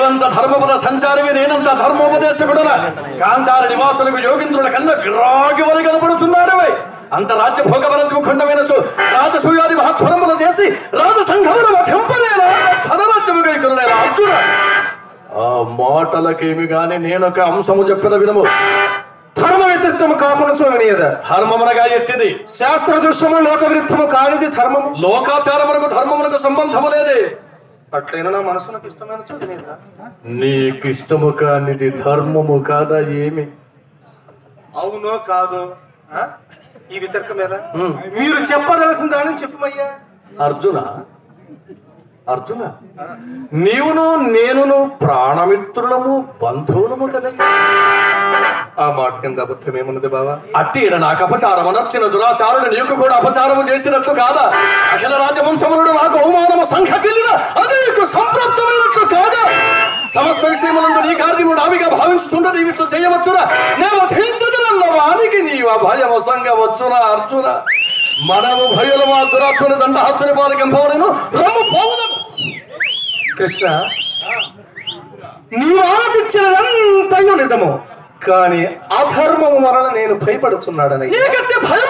నీవంత ధర్మపద సంచారివి నేనంత ధర్మోపదేశకుడున కాంతార నివాసులకు యోగింద్రుల కన్నా విరాగి వలి కనపడుతున్నాడవై అంత రాజ్య భోగవరంతము ఖండమైనచు రాజసూయాది మహత్వరములు చేసి రాజ సంఘముల వధింపనే ధనరాజ్యము గైకులనే అర్జున ఆ మాటలకేమి గాని నేనొక అంశము చెప్పిన వినము ధర్మ వ్యతిరిక్తము కాకుండా చూడనియద ధర్మమునగా ఎట్టిది శాస్త్ర దృశ్యము లోక విరుద్ధము కానిది ధర్మము లోకాచారమునకు ధర్మమునకు సంబంధము లేదే అట్లయినా నా మనసునకు ఇష్టమైన చూడనియద నీకిష్టము కానిది ధర్మము కాదా ఏమి అవునో కాదో ఆ? ఈ వితర్కం మీద మీరు చెప్పదలసిన దానిని చెప్పమయ్యా అర్జున అర్జున నీవును నేనును ప్రాణమిత్రులము బంధువులము కదా ఆ మాట కింద అబద్ధం ఏమున్నది బావా అట్టిన నాకు అపచారం అనర్చిన దురాచారుడు నీకు కూడా అపచారము చేసినట్లు కాదా అఖిల రాజవంశమునుడు నాకు అవమానము సంఖ్యకెళ్ళిన అది నీకు సంప్రాప్తమైనట్లు కాదా సమస్త విషయములందు నీ కార్యము నావిగా భావించుతుండ నీవిట్లు చేయవచ్చునా నేను వధించదనన్న వానికి నీవు భయము సంగవచ్చునా అర్జున మనము భయుల మా దురాత్మని దండహస్తుని పాలు గంభవనను రమ్ము పోవుదము కృష్ణ నీవు ఆరాధించినంతయు నిజము కానీ అధర్మము వలన నేను భయపడుతున్నాడనయ్య నీకంటే భయం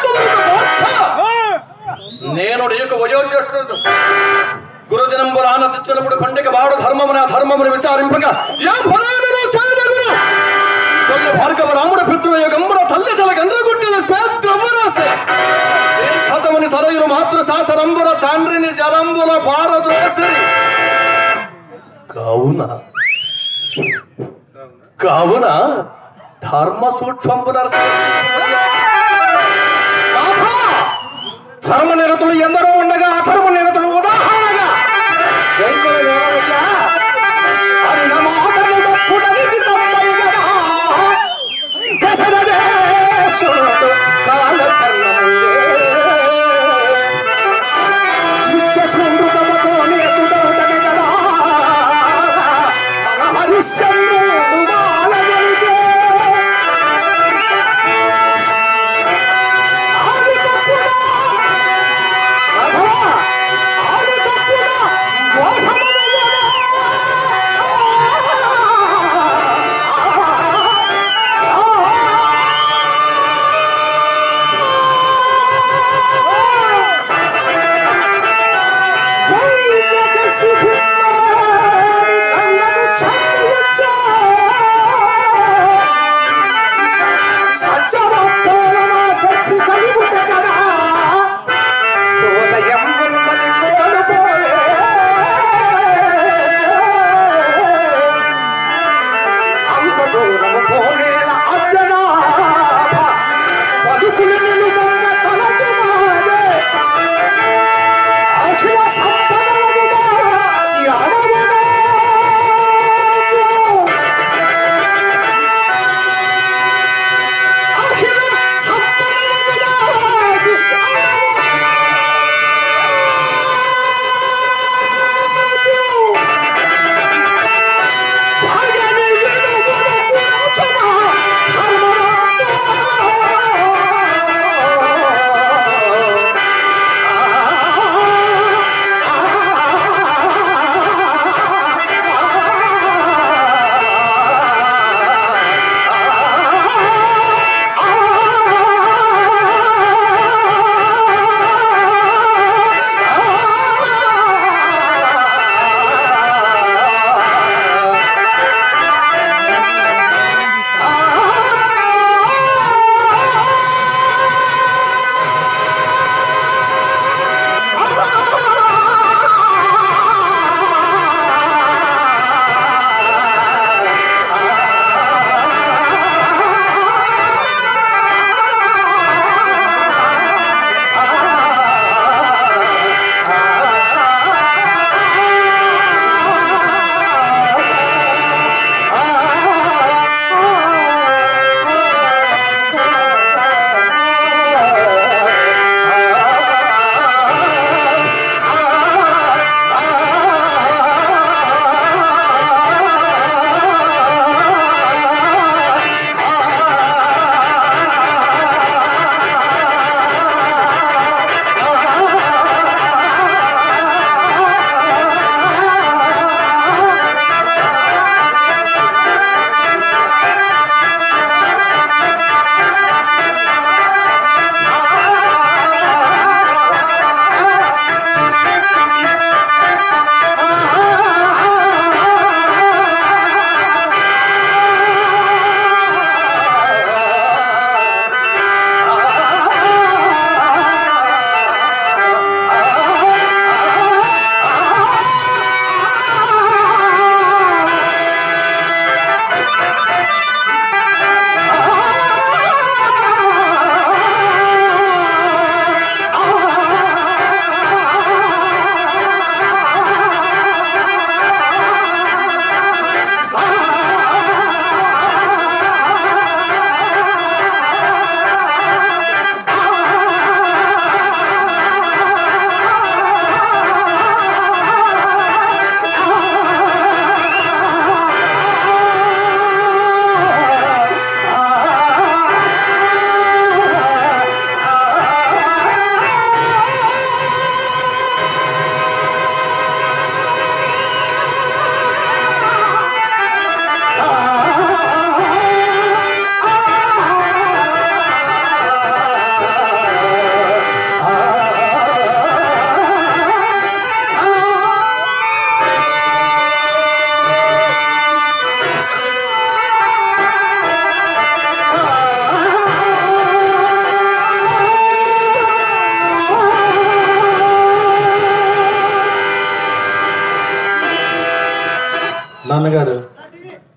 నేను నీకు వయోజ్యేష్ఠుడు గురుజనంబులు ఆనతిచ్చినప్పుడు కొండకి వాడు ధర్మమున అధర్మమును విచారింపక ఏ ఫలమును చేయనగును. కొల్ల భార్గవ రాముడ పితృయోగమున తల్లి తల గండ్రగుడ్డిన చేద్రమునసే ఏ కథముని తరయులు మాతృ శాసనంబుల తండ్రిని జలంబుల పారద్రోసి కావున కావున ధర్మ సూక్ష్మంబు ధర్మ నిరతులు ఎందరో ఉండగా అధర్మ నిరతులు ఉదాహరణగా గైకొన దేవయ్యా, అన్నమాటలు తప్పుడనిది తప్పని గదా. దశరథేశ్వరుడు కాలకర్ణములే. నిత్య స్మృతముతో నేతుడవుటని గదా. మన హరిశ్చంద్రుడు బాలగలిగే.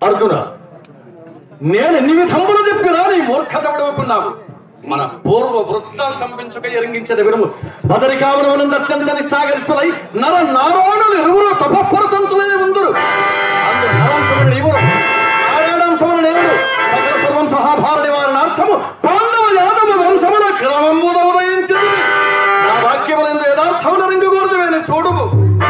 అర్జున నేను ఎన్ని విధములు చెప్పినా నీ మూర్ఖత విడవకున్నావు మన పూర్వ వృత్తాంతం పెంచుక ఎరింగించద విడుము బదరికావనమునందు అత్యంత నిష్ఠాగరిష్ఠులై నర నారాయణులు ఇరువురు తపపరతంతులే ఉందురు అందు నరంతుడు నీవును నారాయణాంశమును నేను సకల పూర్వం సహాభారుడి వారిని అర్థము పాండవ యాదవ వంశముల క్రమమున ఉదయించింది నా వాక్యములందు యథార్థమున రింగుగోరుదువేని చూడుము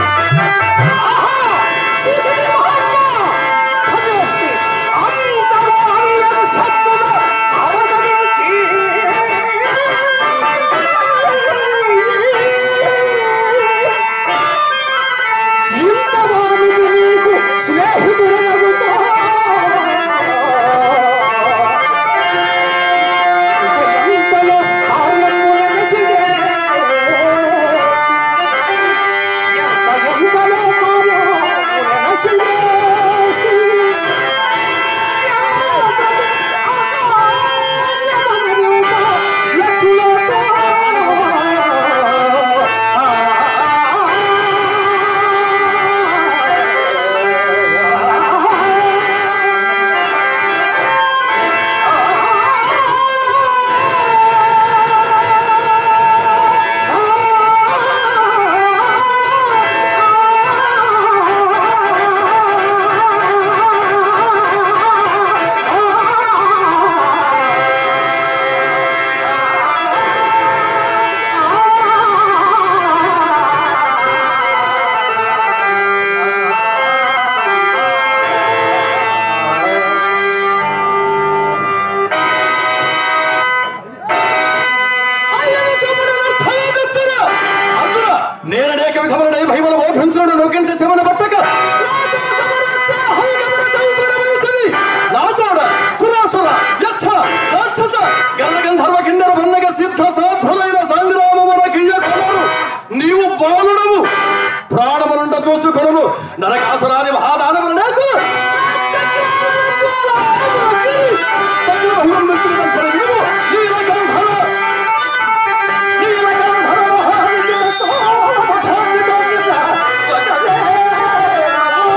నేను అనేక విధములనే భయములు బోధించుడు నొక్కించే శివన పట్టక నాచోడ సురాసుర యక్ష రాక్షస గల్ల గంధర్వ కిందర భన్నగ సిద్ధ సాధులైన సంగ్రామమున కియ్యకొనరు నీవు బాలుడవు ప్రాణమునుండ చూచుకొనుము నరకాసురాని మహాదానములు నాకు నీలకంఠర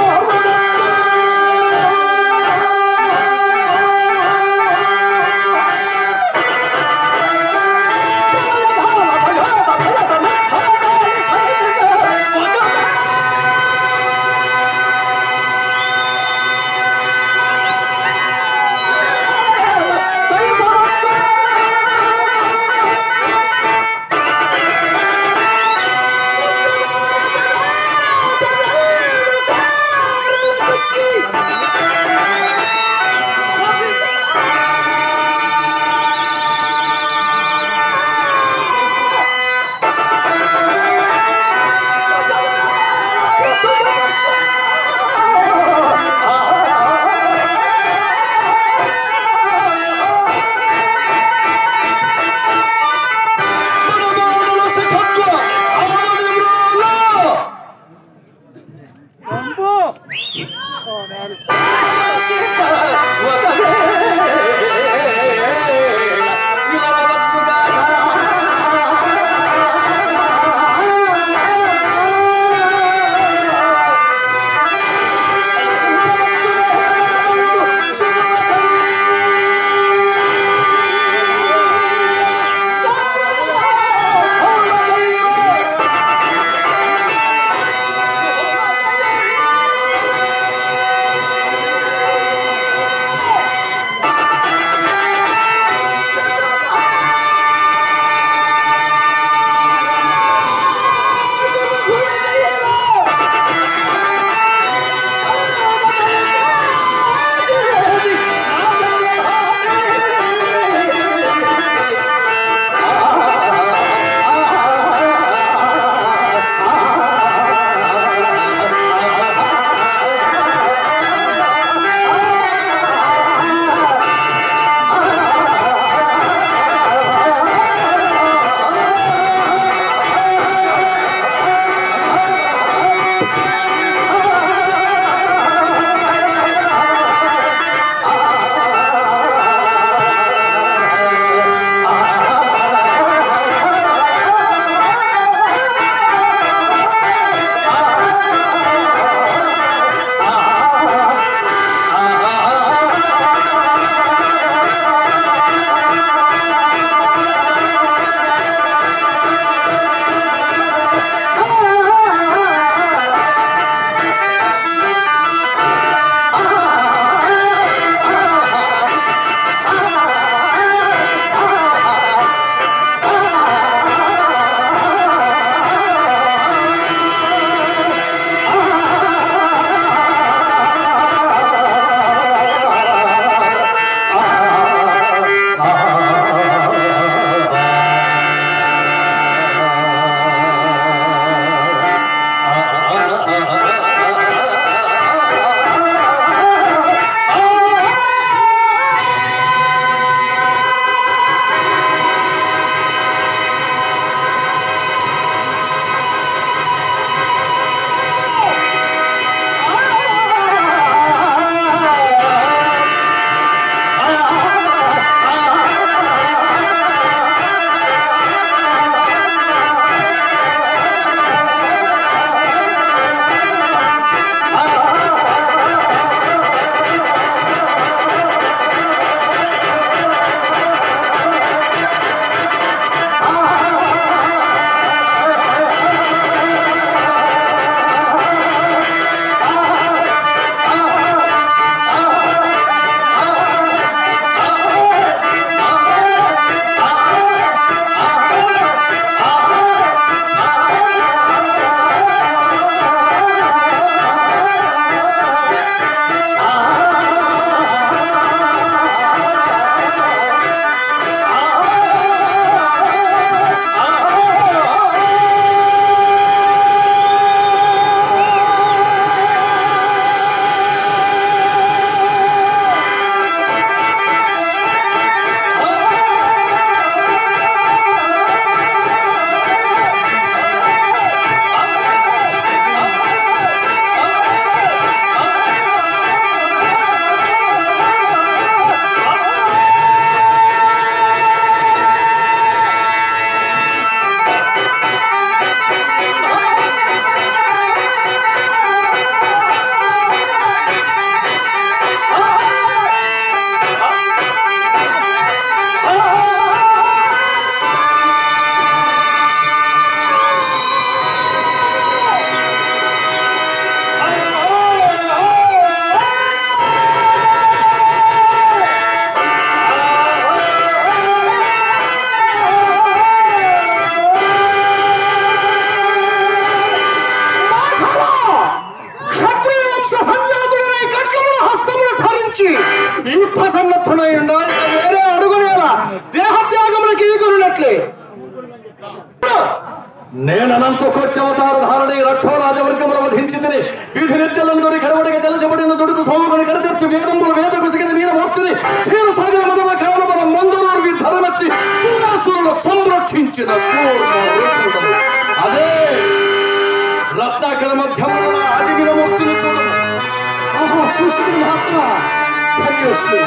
నేను అనంత కొట్టవతార ధారణి రక్షోరాజవర్గముల వధించితిని వీధి నిత్యలందరి కడవడికి జలజబడిన దుడుకు సోమకుని కడచర్చి వేదములు వేద కుసిగిన వీర మూర్తిని క్షీర సాగర మదన కేవలమన మందరు ధరమెత్తి సూరాసురులు సంరక్షించిన పూర్ణ రూపుడము. అదే రత్నాకర మధ్యమున అడిగిన మూర్తిని చూడు ఆహా చూసిన మహాత్మ ధన్యోస్మి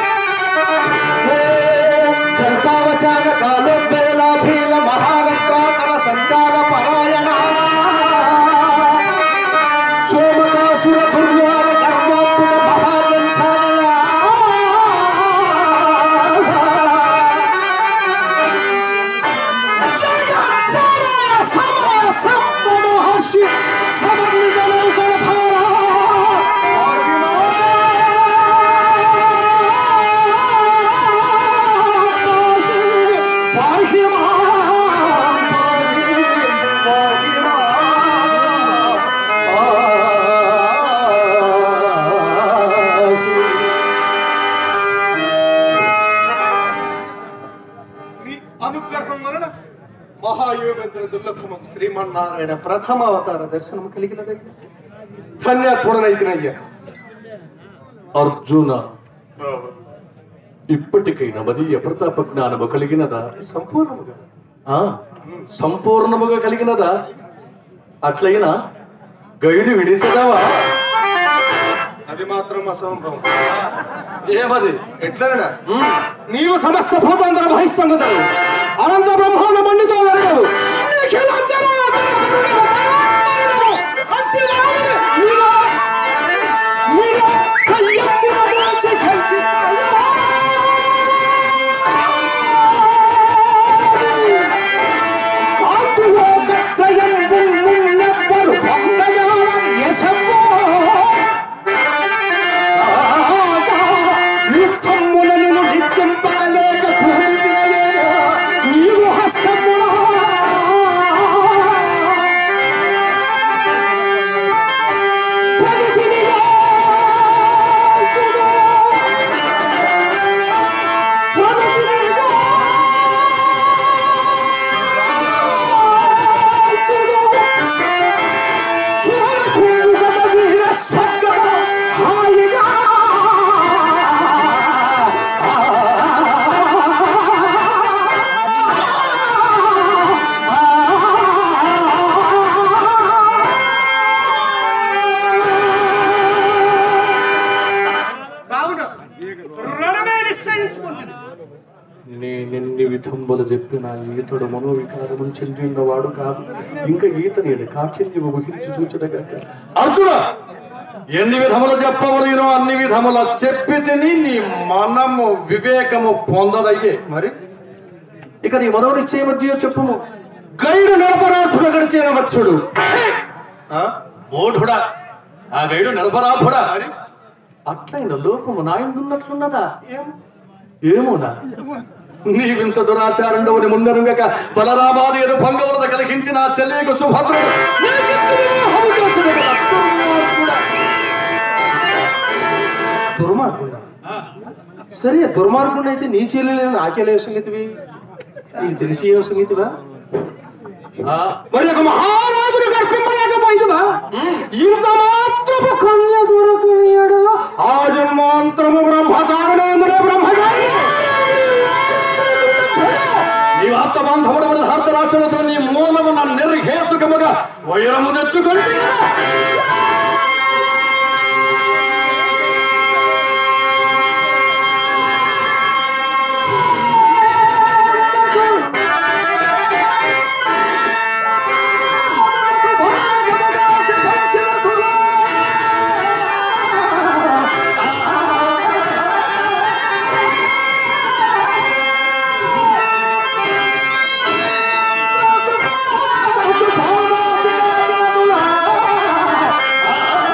గర్భావసాన కాలోపేల భీల మహారత్రాకర సంచార పరాయణ సోమకాసుర దుర్వార కర్మాత్మక మహాజంఛానయ మహర్షి మీ అనుగ్రహం వలన మహాయోగేంద్ర దుర్లభమం శ్రీమన్నారాయణ ప్రథమ అవతార దర్శనం కలిగినదయ్యా ధన్యత్వనైతినయ్యా అర్జున ఇప్పటికైనా మదీయ ప్రతాప జ్ఞానము కలిగినదా సంపూర్ణముగా ఆ సంపూర్ణముగా కలిగినదా అట్లయినా గైడు విడిచదావా అది మాత్రం అసంభవం ఏమది ఎట్లనడా నీవు సమస్త భూతాంతర బహిస్సంగతుడు అనంత బ్రహ్మాండ మండితో వెరగదు యుద్ధములను నిత్యంపడలేక నీవు హస్తములా కావున రణమే నిశ్చయించుకుంటుంది నేనెన్ని విధంబులు చెప్పిన ఈతడు మనోవికారము చెందినవాడు కాదు ఇంకా ఈత నేను కాఠిన్యము వహించి చూచడగా అర్జున ఎన్ని విధములు చెప్పవలేనో అన్ని విధముల చెప్పి తిని నీ మనము వివేకము పొందదయ్యే మరి ఇక నీ మనో నిశ్చయమధ్య చెప్పుము గైడు నిరపరాధుడు గడిచిన వచ్చుడు మూఢుడా ఆ గైడు నిరపరాధుడా మరి అట్లయిన లోపము నాయందున్నట్లున్నదా ఏమోనా నీవింత దురాచారండవని మున్నరుంగక బలరామాది ఎదు భంగవరద కలిగించిన ఆ చెల్లియకు సుభద్రుడు నీకెందుకు అవకాశము గల దుర్మార్గుడా? దుర్మార్గుడు సరే దుర్మార్గుడు అయితే నీ చెల్లెలు నాకేలే సంగతివి నీకు తెలిసి ఏ సంగతివా ఆ, మరి ఒక మహారాజుని గర్భింపలేకపోయిందివా ఇంత మాత్రము కన్య దొరకనియడు ఆ జన్మాంతరము బ్రహ్మచారుడు బ్రహ్మచారి నీవు ఆత్మబాంధవుడమైన ధార్తరాష్ట్రులతో నీ మూలము నా నిర్హేతుకముగా వైరము తెచ్చుకొని ఆ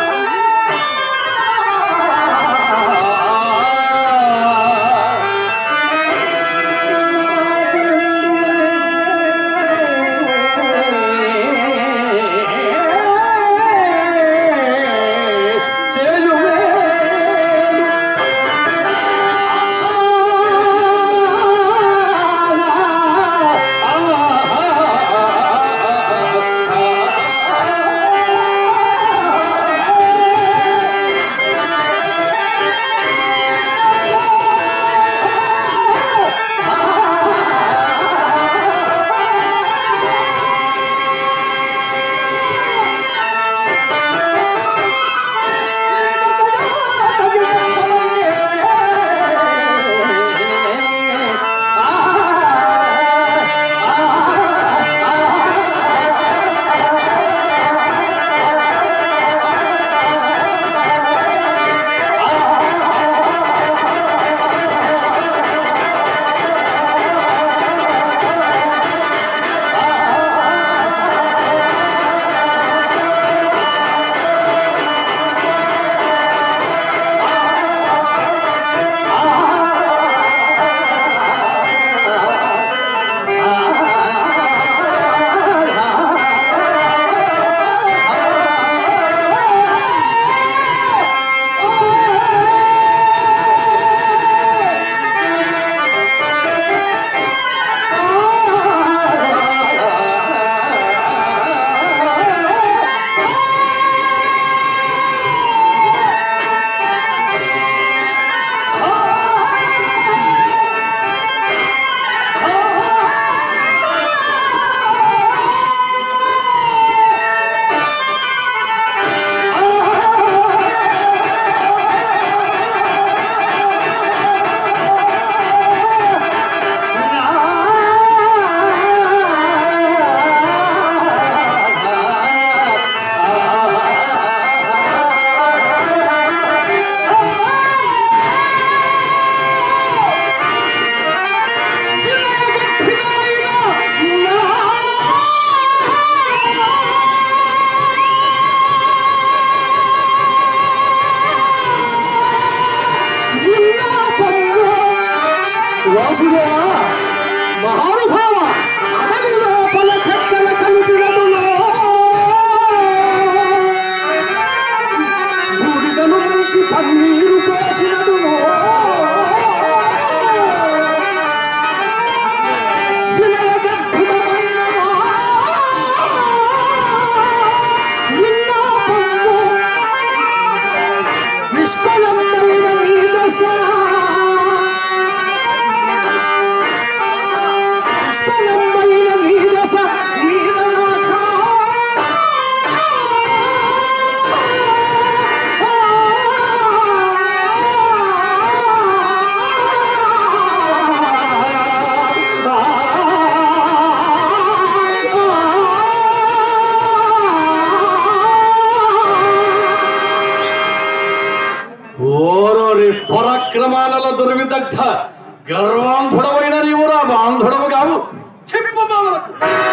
అక్రమాలలో దుర్విదగ్ధ గర్వాంధుడమైన నీవురా బాంధుడవు కావు చెప్పు మామలకు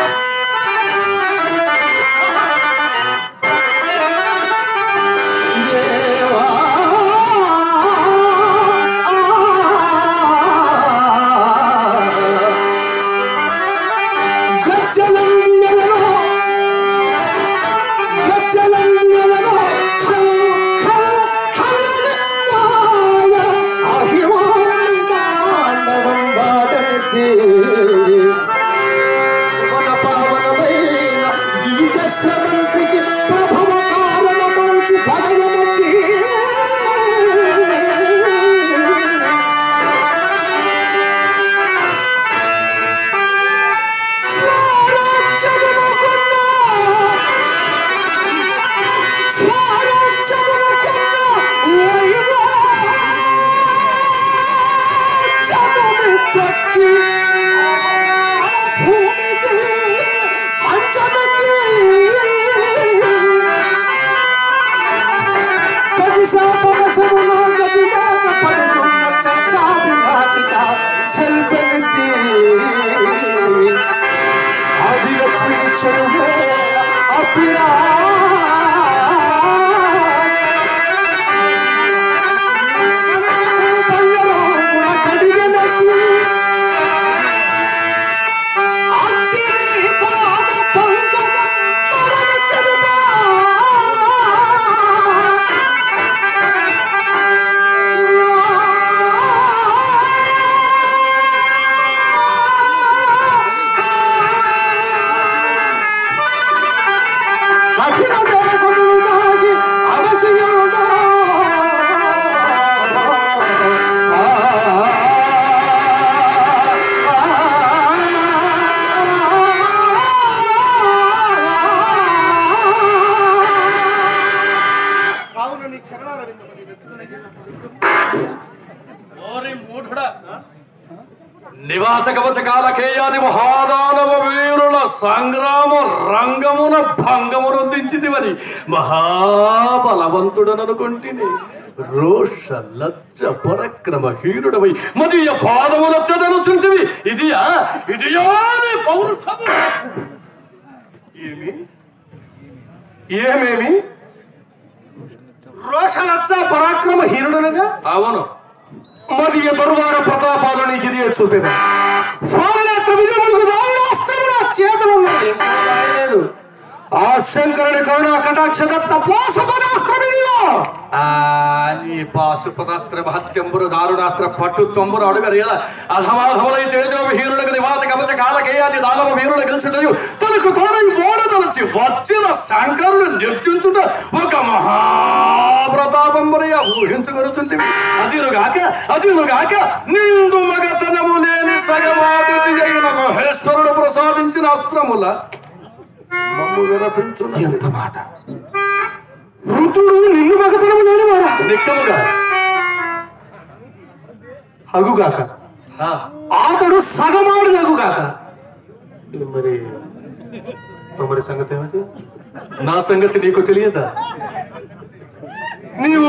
దేవా గచ్చలంగలను గచ్చలంగలను అభిమానం వాడతే పావనమైన దివిజ స్రవంతికి ప్రభవ కారణమౌచి భగవతి ఆదిలక్ష్మిని చెరువు అప్పిరా అఖిల దేవతలుగాగి అవశ్యముగా కావున నీ చరణారవిందమని వెతుకునయ్యా ఓరి మూఢుడా నివాత కవచ కాలకేయాది మహాదానవ వీరుల సంగ్రామ రంగమున భంగమునొందించిదివని మహాబలవంతుడననుకుంటుని రోష లజ్జ పరక్రమ హీనుడవై మదీయ పాదములచ్చదనుచుంటివి ఇదియా ఇదియా నీ పౌరుషము ఏమి ఏమేమి రోషలచ్చ పరాక్రమ హీనుడనగా అవును మరి ఈ దుర్వార ప్రతాపాలు నీకు ఇది చూపేది స్వామినేత్ర విజయములకు దారుణాస్త్రమున చేతులు ఉన్నాయి లేదు ఆ శంకరుని కరుణ కటాక్ష దత్త పోసపదాస్త్రమిలో ఆ నీ పాశుపదాస్త్ర మహత్యంబురు దారుణాస్త్ర పట్టు తొంబురు అడుగరేల అధమాధములై తేజో వీరులకు నివాత కవచ కాలకేయాది దానవ వీరుల గెలిచిదయు తనకు తోడై ఓడదలచి వచ్చిన శంకరుడు నిర్జించుట ఒక మహాప్రతాపంబరయ్య ఊహించుకొనుచుంటివి అదిరుగాక అదిరుగాక నిండు మగతనము లేని సగమాదితి అయిన మహేశ్వరుడు ప్రసాదించిన అస్త్రముల మమ్ము విరపించున్నది ఎంత మాట ఋతుడు నిన్ను మగతనము లేనివాడా నిక్కముగా అగుగాక ఆ, అతడు సగమాడు అగుగాక మరి తమరి సంగతి ఏమిటి నా సంగతి నీకు తెలియదా నీవు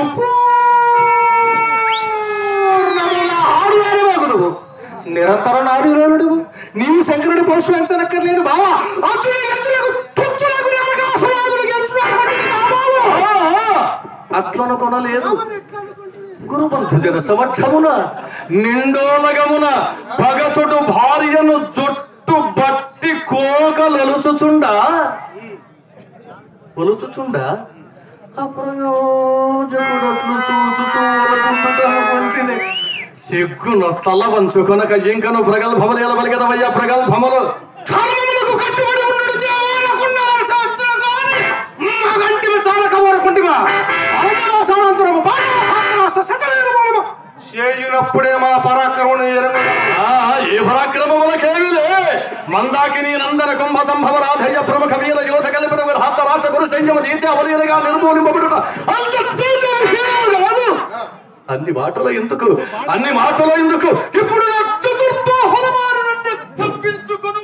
పూర్ణముగా ఆడువారి వాగుదువు నిరంతర నాడురానుడు నీవు శంకరుడి పోషించనక్కర్లేదు బావా అర్జునుడి గెలుచులకు తుచ్చులకు నరకాసురాజులు గెలుచున్నటువంటి నా బావ. అట్లను కొనలేదు గురుబంధు జన సమక్షమున నిండోలగమున భగతుడు భార్యను జుట్టు బట్టి కోకలొలుచుచుండా ఒలుచుచుండా అప్రయోజకుడట్లు చూచుచూరకుంటుని సిగ్గును తల వంచుకొనక ఇంకను ప్రగల్భములేల బలిగదవయ్యా ప్రగల్భములు ధర్మములకు కట్టుబడి ఉండడు చేయకుండా సంవత్సరం కాని మగంటివి చాలక ఊరకుంటివా అవమానానంతరము బాణాస్త్ర శతవీరములము చేయునప్పుడే మా పరాక్రమను ఎరుగు ఆ ఏ పరాక్రమములకేమిలే మందాకిని నందన కుంభ సంభవ రాధయ్య ప్రముఖ వీర యోధ కలిపిన విధాత రాచ గురు సైన్యము దీచి అవలీలగా నిర్మూలింపబడుట అంత తేజోహీనుడు కాదు అన్ని మాటలు ఎందుకు అన్ని మాటలు ఎందుకు ఇప్పుడు నా చతుర్బాహులమారి నుండి తప్పించుకొను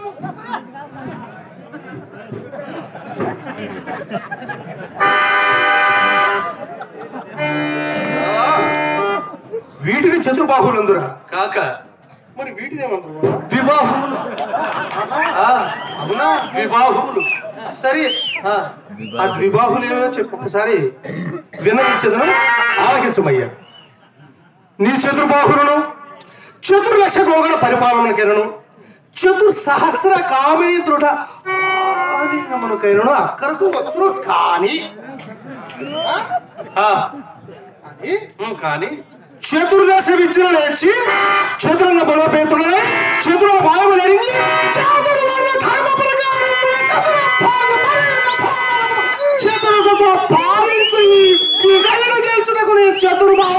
వీటిని చతుర్బాహులందురా కాక మరి వీటిని ఏమంటారు వివాహములు ఆ, అవునా వివాహములు సరే ఆ, ఆ ద్విబాహులు ఏమో చెప్పు ఒకసారి వినవించదను ఆలకించమయ్యా నీ చతుర్బాహులను చతుర్లక్ష గోగణ పరిపాలన కెరను చతుర్ సహస్ర కామిని దృఢ ఆలింగమునకైనను అక్కరకు వచ్చును కాని ఆ, కానీ ఉమ్, కానీ చతుర్దశ విద్యను నేర్చి చతురంగ బలోపేతుడనే చతుర భాగములరింగి చతుర్వర్ణ ధర్మ ప్రకారమున చతుర్భాగ పరిణ చతుర్గతో పాలించి నిజంగా గెలుచుటకు నీ చతుర్భాగ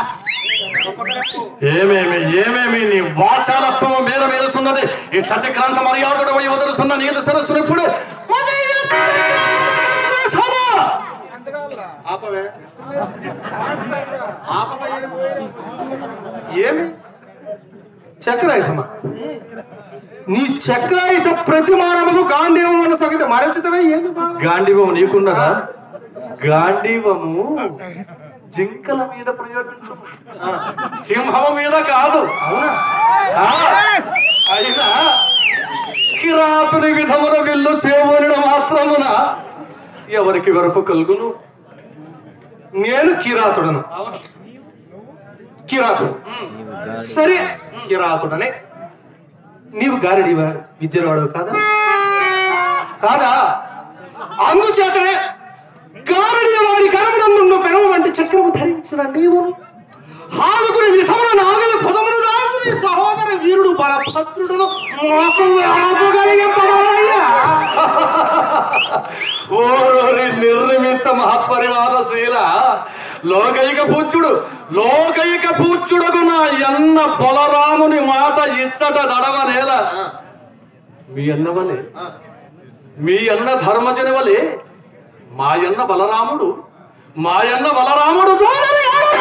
ఏమేమి ఏమేమి నీ వాచాలత్వము మేర మేలుచున్నది ఈ సత్యక్రాంత మర్యాదుడు పోయి వదులుతున్న నీళ్ళు సరస్సును ఇప్పుడు ఆపవే ఆపవయ్యా. ఏమి చక్రాయుధమా నీ చక్రాయుధ ప్రతిమానముకు గాంధీవం అన్న సంగతి మరచితవే ఏమి బా గాంధీవము నీకున్నదా గాంధీవము జింకల మీద ప్రయోగించు సింహము మీద కాదు అవునా ఆ, అయినా కిరాతుని విధమున విల్లు చేవనుడు మాత్రమున ఎవరికి వరపు కలుగును నేను కిరాతుడను అవును కిరాతుడు సరే కిరాతుడనే నీవు గారడివా విద్యవాడు కాదా కాదా అందుచేతనే గారడియ వాడి కరమునందు పెరము వంటి చక్రము ధరించిన నీవు హాదుకుని విధమున నాగలి భుజమును దాల్చు నీ సహోదర వీరుడు బలభద్రుడును మాకు ఆపగలిగింపవారయ్యా ఓరోరి నిర్నిమిత్త మహత్పరివాదశీల లోకైక పూజ్యుడు లోకైక పూజ్యుడకు నా ఎన్న బలరాముని మాట ఇచ్చట దడవనేల మీ అన్న వలె మీ అన్న ధర్మజని వలె మా అన్న బలరాముడు మా అన్న బలరాముడు చూడని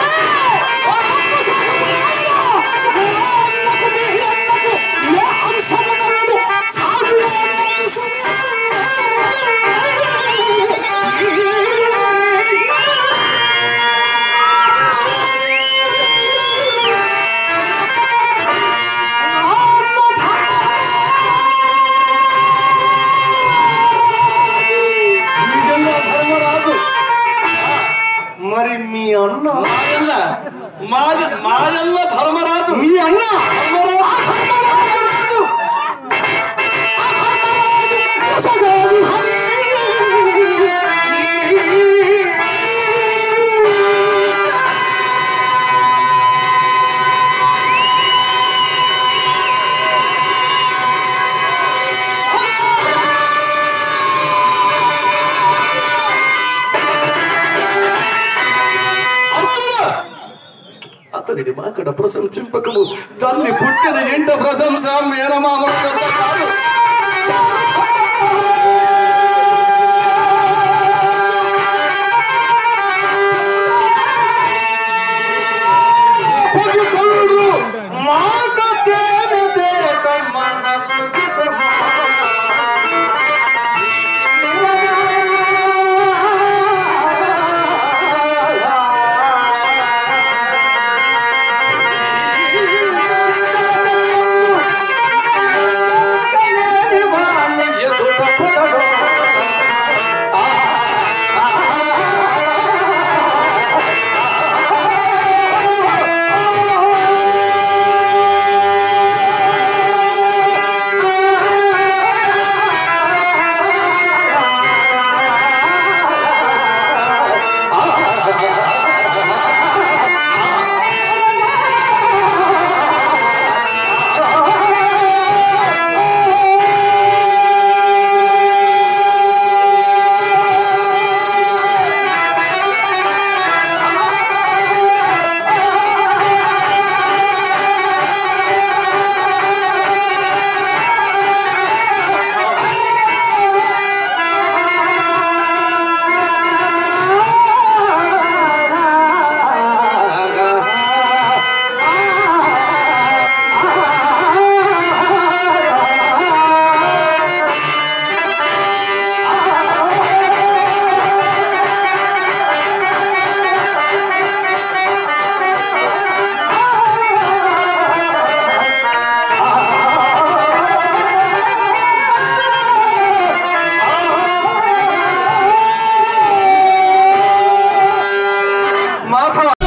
మీ అన్న ధర్మరాజు మరి మీ అన్న మాయన్న మాయ మాయన్న ధర్మరాజు మీ అన్న అర్జున! అతనిని మాకడ ప్రశంసింపకము తల్లి పుట్టిన ఇంట ప్రశంస మేనమామ కాదు పలుకుడు మాట తేనె తేట మనసుకి సమానం. మాధవ